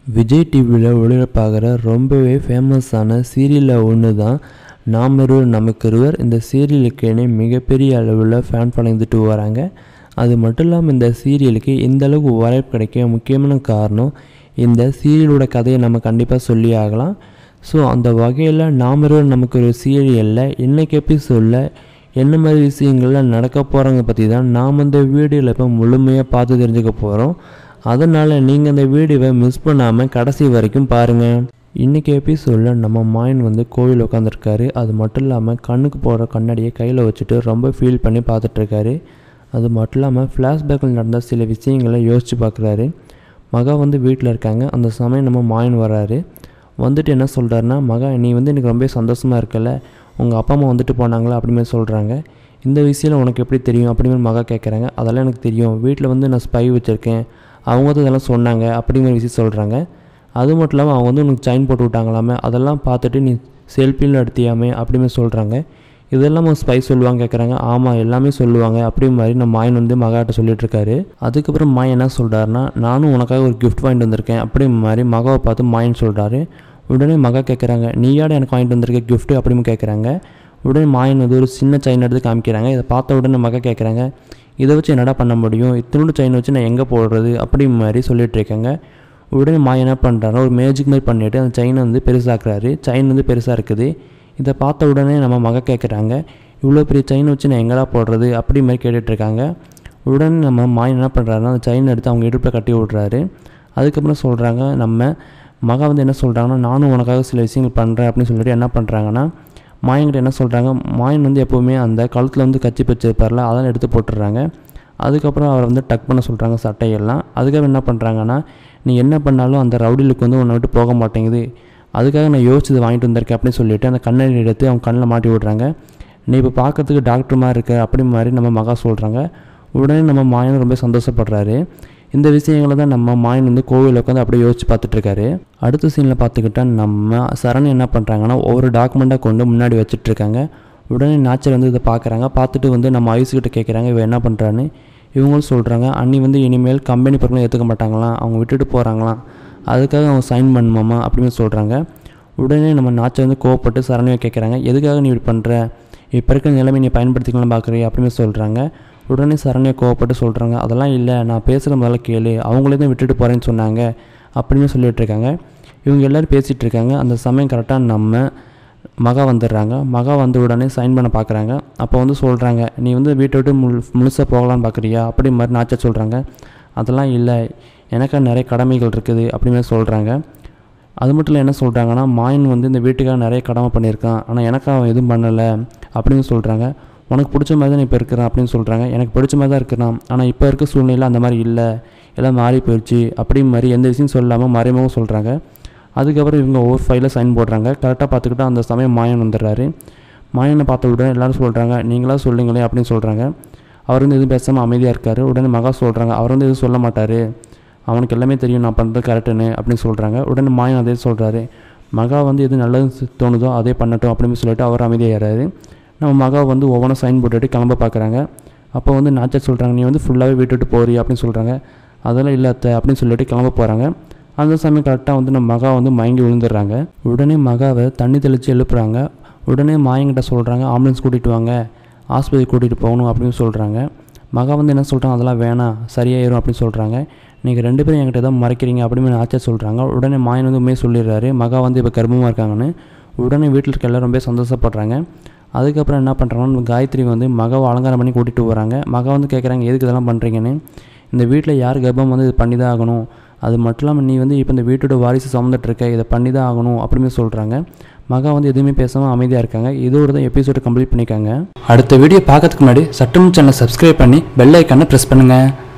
விஜய் டிவியில் ஒளிபரப்பாகிற ரொம்பவே ஃபேமஸான சீரியலில் ஒன்று தான் நாமருவர் நமக்கொருவர் இந்த சீரியலுக்குன்னு மிகப்பெரிய அளவில் ஃபேன் பழந்துட்டு வராங்க அது மட்டும் இல்லாமல் இந்த சீரியலுக்கு இந்த அளவுக்கு வரவேற்பு கிடைக்க முக்கியமான காரணம் இந்த சீரியலோட கதையை நம்ம கண்டிப்பாக சொல்லி ஆகலாம் ஸோ அந்த வகையில் நாமருவர் நமக்கு ஒரு சீரியலில் இன்னைக்கு எபிசோடில் என்ன மாதிரி விஷயங்கள்லாம் நடக்க போகிறாங்க பற்றி தான் நாம் இந்த வீடியோவில் இப்போ முழுமையாக பார்த்து தெரிஞ்சுக்க போகிறோம் அதனால் நீங்கள் அந்த வீடியோவை மிஸ் பண்ணாமல் கடைசி வரைக்கும் பாருங்கள் இன்றைக்கி எபிசோடில் நம்ம மாயன் வந்து கோவில் உட்காந்துருக்காரு அது மட்டும் இல்லாமல் கண்ணுக்கு போடுற கண்ணாடியை கையில் வச்சுட்டு ரொம்ப ஃபீல் பண்ணி பார்த்துட்ருக்காரு அது மட்டும் இல்லாமல் ஃப்ளாஷ்பேக்கில் நடந்த சில விஷயங்களை யோசித்து பார்க்குறாரு மகா வந்து வீட்டில் இருக்காங்க அந்த சமயம் நம்ம மாயன் வராரு வந்துட்டு என்ன சொல்கிறாருன்னா மகா நீ வந்து எனக்கு ரொம்ப சந்தோஷமாக இருக்கல உங்கள் அப்பா அம்மா வந்துட்டு போனாங்களா அப்படிமே சொல்கிறாங்க இந்த விஷயம் உனக்கு எப்படி தெரியும் அப்படிங்கிற மகா கேட்குறாங்க அதெல்லாம் எனக்கு தெரியும் வீட்டில் வந்து நான் ஸ்பை வச்சுருக்கேன் அவங்க வந்து இதெல்லாம் சொன்னாங்க அப்படிங்கிற விஷயம் சொல்கிறாங்க அது மட்டும் இல்லாமல் அவங்க வந்து உனக்கு செயின் போட்டு விட்டாங்களாமே அதெல்லாம் பார்த்துட்டு நீ செல்ஃபியில் எடுத்தியாமே அப்படிமே சொல்கிறாங்க இதெல்லாம் அவங்க ஸ்பை சொல்லுவாங்க கேட்குறாங்க ஆமாம் எல்லாமே சொல்லுவாங்க அப்படி மாதிரி நம்ம மாயன் வந்து மகாட்ட சொல்லிட்டு இருக்காரு அதுக்கப்புறம் மாயன் என்ன சொல்கிறாருன்னா நானும் உனக்காக ஒரு கிஃப்ட் வாங்கிட்டு வந்திருக்கேன் அப்படி மாதிரி மகாவை பார்த்து மாயன் சொல்கிறாரு உடனே மகா கேட்குறாங்க நீயாட எனக்கு வாங்கிட்டு வந்திருக்க கிஃப்ட்டு அப்படின்னு கேட்குறாங்க உடனே மாயன் வந்து ஒரு சின்ன செயின் எடுத்து காமிக்கிறாங்க இதை பார்த்த உடனே மகா கேட்குறாங்க இதை வச்சு என்னடா பண்ண முடியும் இத்தினோட செயின் வச்சு நான் எங்கே போடுறது அப்படி மாதிரி சொல்லிட்டு இருக்காங்க உடனே மாயன் என்ன பண்ணுறாருன்னா ஒரு மேஜிக் மாதிரி பண்ணிவிட்டு அந்த செயினை வந்து பெருசாக்குறாரு செயின் வந்து பெருசாக இருக்குது இதை பார்த்த உடனே நம்ம மக கேட்குறாங்க இவ்வளோ பெரிய செயின் வச்சு நான் எங்கடா போடுறது அப்படி மாதிரி கேட்டுட்ருக்காங்க உடனே நம்ம மாயன் என்ன பண்ணுறாருன்னா அந்த செயின் எடுத்து அவங்க இடுப்பில் கட்டி விட்றாரு அதுக்கப்புறம் சொல்கிறாங்க நம்ம மகா வந்து என்ன சொல்கிறாங்கன்னா நானும் உனக்காக சில விஷயங்கள் பண்ணுறேன் அப்படின்னு சொல்லிட்டு என்ன பண்ணுறாங்கன்னா மாயன்கிட்ட என்ன சொல்கிறாங்க மாயன் வந்து எப்போவுமே அந்த கழுத்தில் வந்து கச்சி வச்சிருப்பார்ல அதெல்லாம் எடுத்து போட்டுடுறாங்க அதுக்கப்புறம் அவரை வந்து டக் பண்ண சொல்கிறாங்க சட்டையெல்லாம் அதுக்கப்புறம் என்ன பண்ணுறாங்கன்னா நீ என்ன பண்ணாலும் அந்த ரவுடிலுக்கு வந்து உன்னை விட்டு போக மாட்டேங்குது அதுக்காக நான் யோசிச்சு வாங்கிட்டு வந்திருக்கேன் அப்படின்னு சொல்லிட்டு அந்த கண்ணாடி எடுத்து அவங்க கண்ணில் மாட்டி விட்றாங்க நீ இப்போ பார்க்கறதுக்கு டாக்டர் மாதிரி இருக்க அப்படி மாதிரி நம்ம மகா சொல்கிறாங்க உடனே நம்ம மாயன் ரொம்ப சந்தோஷப்படுறாரு இந்த விஷயங்களை தான் நம்ம மாயன் வந்து கோவிலில் உட்காந்து அப்படியே யோசிச்சு பார்த்துட்ருக்காரு அடுத்த சீனில் பார்த்துக்கிட்டா நம்ம சரண் என்ன பண்ணுறாங்கன்னா ஒவ்வொரு டாக்குமெண்ட்டாக கொண்டு முன்னாடி வச்சுட்ருக்காங்க உடனே நாச்சர் வந்து இதை பார்க்குறாங்க பார்த்துட்டு வந்து நம்ம ஐசுக்கிட்ட கேட்குறாங்க இவன் என்ன பண்ணுறான்னு இவங்களும் சொல்கிறாங்க அன்னி வந்து இனிமேல் கம்பெனி பக்கம் ஏற்றுக்க மாட்டாங்களாம் அவங்க விட்டுட்டு போகிறாங்களாம் அதுக்காக அவங்க சைன் பண்ணுமாமா அப்படின்னு சொல்கிறாங்க உடனே நம்ம நாச்சர் வந்து கோவப்பட்டு சரணியை கேட்குறாங்க எதுக்காக நீ இப்படி பண்ணுற இப்போ இருக்க நிலைமை நீ பயன்படுத்திக்கலாம் பார்க்குறிய அப்படின்னு சொல்கிறாங்க உடனே சரணியை கோவப்பட்டு சொல்கிறாங்க அதெல்லாம் இல்லை நான் பேசுகிற முதல்ல கேளு அவங்களே தான் விட்டுட்டு போகிறேன்னு சொன்னாங்க அப்படின்னு சொல்லிட்டு இருக்காங்க இவங்க எல்லோரும் பேசிகிட்டு இருக்காங்க அந்த சமயம் கரெக்டாக நம்ம மகா வந்துடுறாங்க மகா வந்து உடனே சைன் பண்ண பார்க்குறாங்க அப்போ வந்து சொல்கிறாங்க நீ வந்து வீட்டை விட்டு முழு முழுசாக போகலான்னு பார்க்குறியா அப்படி மாதிரி நாச்சா சொல்கிறாங்க அதெல்லாம் இல்லை எனக்கு நிறைய கடமைகள் இருக்குது அப்படின்னு சொல்கிறாங்க அது மட்டும் இல்லை என்ன சொல்கிறாங்கன்னா மாயன் வந்து இந்த வீட்டுக்காக நிறைய கடமை பண்ணியிருக்கான் ஆனால் எனக்கு அவன் எதுவும் பண்ணலை அப்படின்னு சொல்கிறாங்க உனக்கு பிடிச்ச மாதிரி தான் இப்போ இருக்கிறான் அப்படின்னு சொல்கிறாங்க எனக்கு பிடிச்ச மாதிரி தான் இருக்கிறான் ஆனால் இப்போ இருக்க சூழ்நிலை அந்த மாதிரி இல்லை எல்லாம் மாறி போயிடுச்சு அப்படி மாதிரி எந்த விஷயம் சொல்லாமல் மறைமுகம் சொல்கிறாங்க அதுக்கப்புறம் இவங்க ஒவ்வொரு ஃபைலில் சைன் போடுறாங்க கரெக்டாக பார்த்துக்கிட்டு அந்த சமயம் மாயன் வந்துடுறாரு மாயனை பார்த்த உடனே எல்லோரும் சொல்கிறாங்க நீங்களா சொல்லுங்களே அப்படின்னு சொல்கிறாங்க அவர் வந்து எதுவும் பேசாமல் அமைதியாக இருக்கார் உடனே மகா சொல்கிறாங்க அவர் வந்து எதுவும் சொல்ல மாட்டார் அவனுக்கு எல்லாமே தெரியும் நான் பண்ணுறது கரெக்டுன்னு அப்படின்னு சொல்கிறாங்க உடனே மாயன் அதே சொல்கிறாரு மகா வந்து எது நல்லது தோணுதோ அதே பண்ணட்டும் அப்படின்னு சொல்லிட்டு அவர் அமைதியாகிறாரு நம்ம மகா வந்து ஒவ்வொன்றும் சைன் போட்டுட்டு கிளம்ப பார்க்குறாங்க அப்போ வந்து நாச்சர் சொல்கிறாங்க நீ வந்து ஃபுல்லாகவே விட்டுட்டு போறி அப்படின்னு சொல்கிறாங்க அதெல்லாம் இல்லை அத்தை அப்படின்னு சொல்லிட்டு கிளம்ப போகிறாங்க அந்த சமயம் கரெக்டாக வந்து நம்ம மகா வந்து மயங்கி விழுந்துடுறாங்க உடனே மகாவை தண்ணி தெளித்து எழுப்புறாங்க உடனே மாயங்கிட்ட சொல்கிறாங்க ஆம்புலன்ஸ் கூட்டிகிட்டு வாங்க ஆஸ்பத்திரி கூட்டிகிட்டு போகணும் அப்படின்னு சொல்கிறாங்க மகா வந்து என்ன சொல்கிறாங்க அதெல்லாம் வேணாம் சரியாயிரும் அப்படின்னு சொல்கிறாங்க நீங்கள் ரெண்டு பேரும் என்கிட்ட தான் மறைக்கிறீங்க அப்படின்னு ஆச்சா சொல்கிறாங்க உடனே மாயன் வந்து உண்மையை சொல்லிடுறாரு மகா வந்து இப்போ கர்ப்பமாக இருக்காங்கன்னு உடனே வீட்டில் இருக்க எல்லோரும் ரொம்ப சந்தோஷப்படுறாங்க அதுக்கப்புறம் என்ன பண்ணுறாங்கன்னா காயத்ரி வந்து மகாவை அலங்காரம் பண்ணி கூட்டிகிட்டு போகிறாங்க மகா வந்து கேட்குறாங்க எதுக்கு இதெல்லாம் பண்ணுறீங்கன்னு இந்த வீட்டில் யார் கர்ப்பம் வந்து இது பண்ணி தான் ஆகணும் அது மட்டும் இல்லாமல் நீ வந்து இப்போ இந்த வீட்டோட வாரிசு சுமந்துட்டு இருக்க இதை பண்ணி தான் ஆகணும் அப்படின்னு சொல்கிறாங்க மகா வந்து எதுவுமே பேசாமல் அமைதியாக இருக்காங்க இதோட தான் எபிசோடு கம்ப்ளீட் பண்ணிக்காங்க அடுத்த வீடியோ பார்க்கறதுக்கு முன்னாடி சட்டம் சேனலை சப்ஸ்கிரைப் பண்ணி பெல் ஐக்கானை ப்ரெஸ் பண்ணுங்கள்